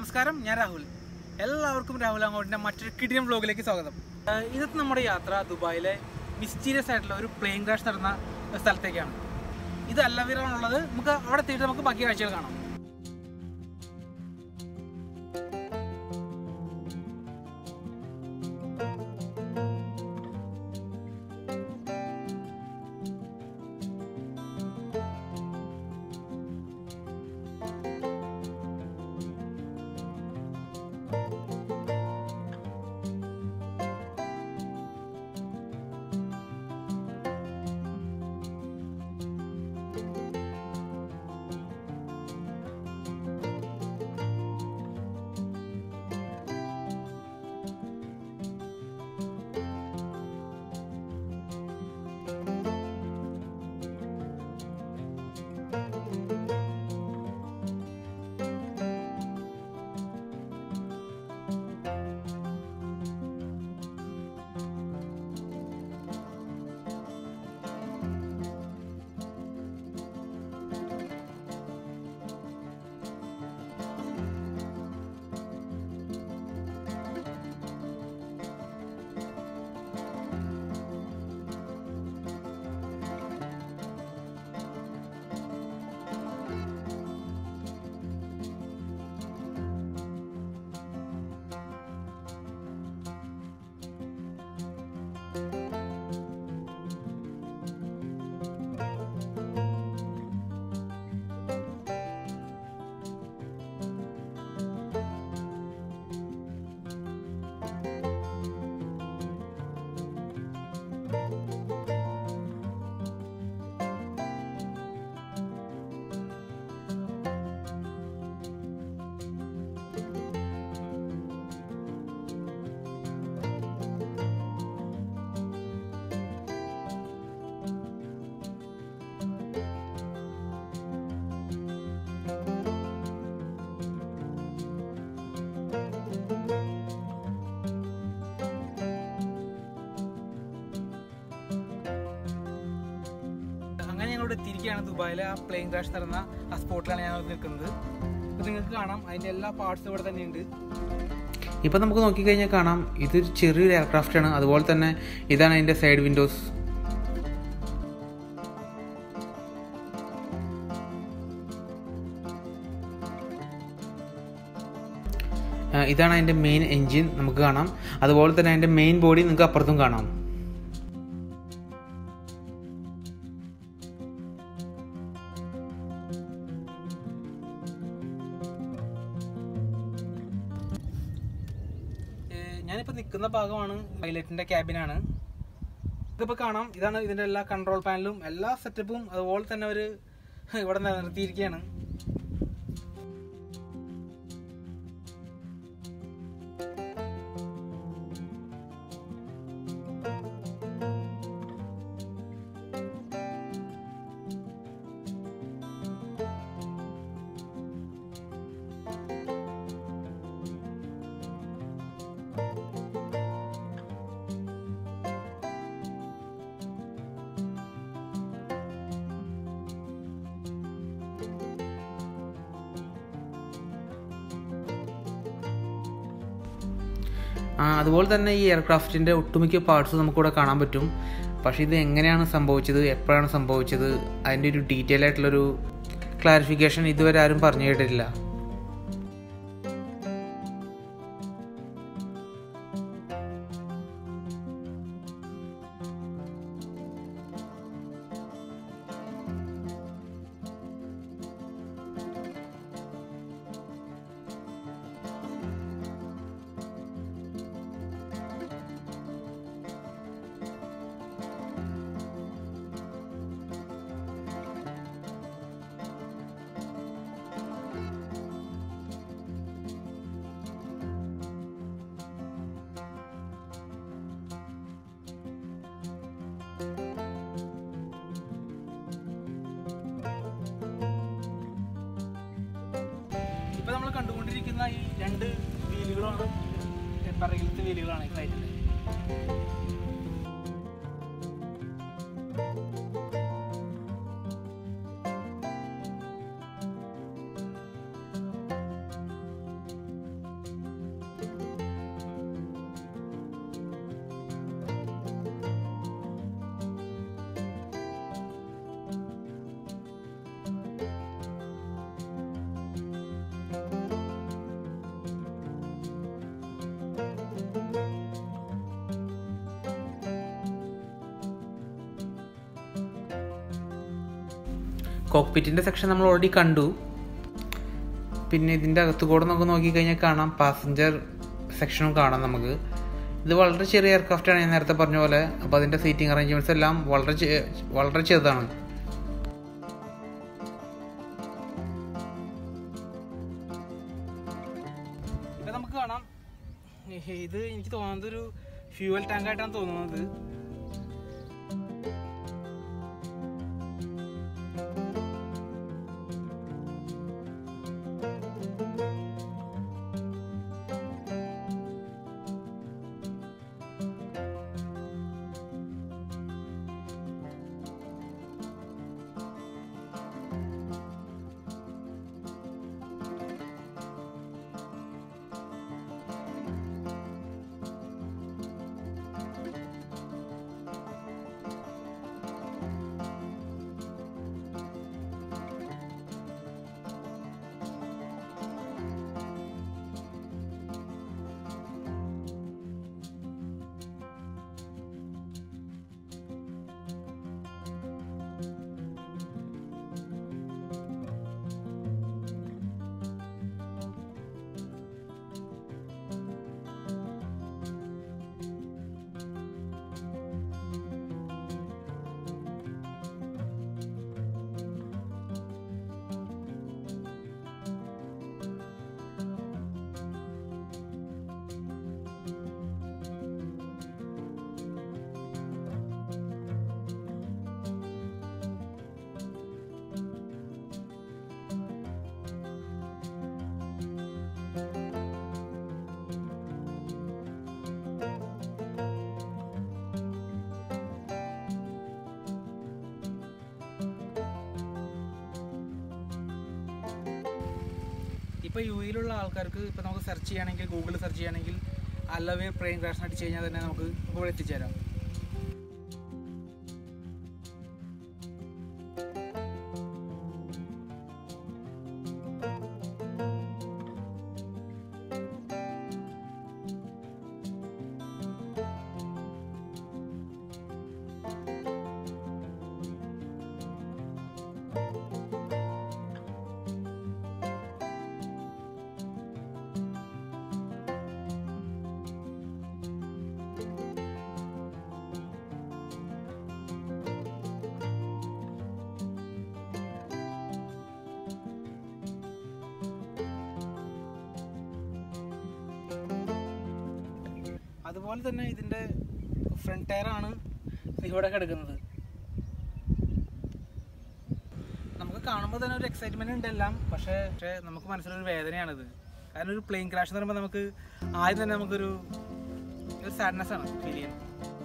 നമസ്കാരം ഞാൻ രാഹുൽ എല്ലാവർക്കും രാഹുൽ അങ്ങോട്ടിൻ്റെ മറ്റൊരു കിടിയൻ വ്ലോഗിലേക്ക് സ്വാഗതം ആഹ് ഇന്നത്തെ നമ്മുടെ യാത്ര ദുബായിലെ മിസ്റ്റീരിയസ് ആയിട്ടുള്ള ഒരു പ്ലെയിൻ ക്രാഷ് നടന്ന സ്ഥലത്തേക്കാണ് ഇത് അല്ലവീറാണുള്ളത് നമുക്ക് അവിടെ എത്തിയിട്ട് നമുക്ക് ബാക്കി കാഴ്ചകൾ കാണാം അങ്ങനെ ഞങ്ങൾ ഇവിടെ എത്തിയിരിക്കുകയാണ് ദുബായിലെ ആ പ്ലെയിൻ ക്രാഷ് നടന്ന ആ സ്പോട്ടിലാണ് ഞാൻ നിൽക്കുന്നത് അപ്പോൾ നിങ്ങൾക്ക് കാണാം അതിൻ്റെ എല്ലാ പാർട്സും ഇവിടെ തന്നെയുണ്ട് ഇപ്പം നമുക്ക് നോക്കിക്കഴിഞ്ഞാൽ കാണാം ഇതൊരു ചെറിയൊരു എയർക്രാഫ്റ്റ് ആണ് അതുപോലെ തന്നെ ഇതാണ് അതിൻ്റെ സൈഡ് വിൻഡോസ് ഇതാണ് അതിൻ്റെ മെയിൻ എൻജിൻ നമുക്ക് കാണാം അതുപോലെ തന്നെ അതിൻ്റെ മെയിൻ ബോഡി നിങ്ങൾക്ക് അപ്പുറത്തും കാണാം ഏഹ് ഞാനിപ്പോൾ നിൽക്കുന്ന ഭാഗമാണ് പൈലറ്റിൻ്റെ ക്യാബിനാണ് ഇതിപ്പോൾ കാണാം ഇതാണ് ഇതിൻ്റെ എല്ലാ കൺട്രോൾ പാനലും എല്ലാ സെറ്റപ്പും അതുപോലെ തന്നെ ഒരു ഇവിടെ നിർത്തിയിരിക്കുകയാണ് ആ, അതുപോലെ തന്നെ ഈ എയർക്രാഫ്റ്റിൻ്റെ ഒട്ടുമിക്ക പാർട്സ് നമുക്കിവിടെ കാണാൻ പറ്റും പക്ഷേ ഇത് എങ്ങനെയാണ് സംഭവിച്ചത് എപ്പോഴാണ് സംഭവിച്ചത് അതിൻ്റെ ഒരു ഡീറ്റെയിൽ ആയിട്ടുള്ളൊരു ക്ലാരിഫിക്കേഷൻ ഇതുവരെ ആരും പറഞ്ഞു കേട്ടിട്ടില്ല ഇപ്പോൾ നമ്മൾ കണ്ടുകൊണ്ടിരിക്കുന്ന ഈ രണ്ട് വീലുകളാണ് പിറകിലത്തെ വീലുകളാണ് ഈ ഫ്ലൈറ്റിൻ്റെ കോക്പിറ്റിൻ്റെ സെക്ഷൻ നമ്മൾ ഓൾറെഡി കണ്ടു പിന്നെ ഇതിൻ്റെ അകത്ത് കൂടെ നമുക്ക് നോക്കിക്കഴിഞ്ഞാൽ കാണാം പാസഞ്ചർ സെക്ഷനും കാണാം നമുക്ക് ഇത് വളരെ ചെറിയ എയർക്രാഫ്റ്റ് ആണ് ഞാൻ നേരത്തെ പറഞ്ഞ പോലെ അപ്പോൾ അതിൻ്റെ സീറ്റിംഗ് അറേഞ്ച്മെൻറ്റ്സ് എല്ലാം വളരെ ചെ- വളരെ ചെറുതാണ് ഇപ്പം നമുക്ക് കാണാം ഏഹ് ഇത് എനിക്ക് തോന്നുന്നത് ഒരു ഫ്യൂവൽ ടാങ്ക് ആയിട്ടാണ് തോന്നുന്നത് ഇപ്പോൾ യു എയിലുള്ള ആൾക്കാർക്ക് ഇപ്പോൾ നമുക്ക് സെർച്ച് ചെയ്യുകയാണെങ്കിൽ ഗൂഗിളിൽ സെർച്ച് ചെയ്യുകയാണെങ്കിൽ അല്ലവേ പ്ലെയിൻ ക്രാഷ് അടിച്ച് കഴിഞ്ഞാൽ തന്നെ നമുക്ക് ഇവിടെ എത്തിച്ചേരാം അതുപോലെ തന്നെ ഇതിൻ്റെ ഫ്രണ്ട് ടയറാണ് ഇവിടെ കിടക്കുന്നത് നമുക്ക് കാണുമ്പോൾ തന്നെ ഒരു എക്സൈറ്റ്മെന്റ് ഉണ്ട് എല്ലാം പക്ഷേ പക്ഷേ നമുക്ക് മനസ്സിലൊരു വേദനയാണിത് കാരണം ഒരു പ്ലെയിൻ ക്രാഷ് എന്ന് പറയുമ്പോൾ നമുക്ക് ആദ്യം തന്നെ നമുക്കൊരു ഒരു സാഡ്നെസ് ആണ് ഫീൽ ചെയ്യുന്നത്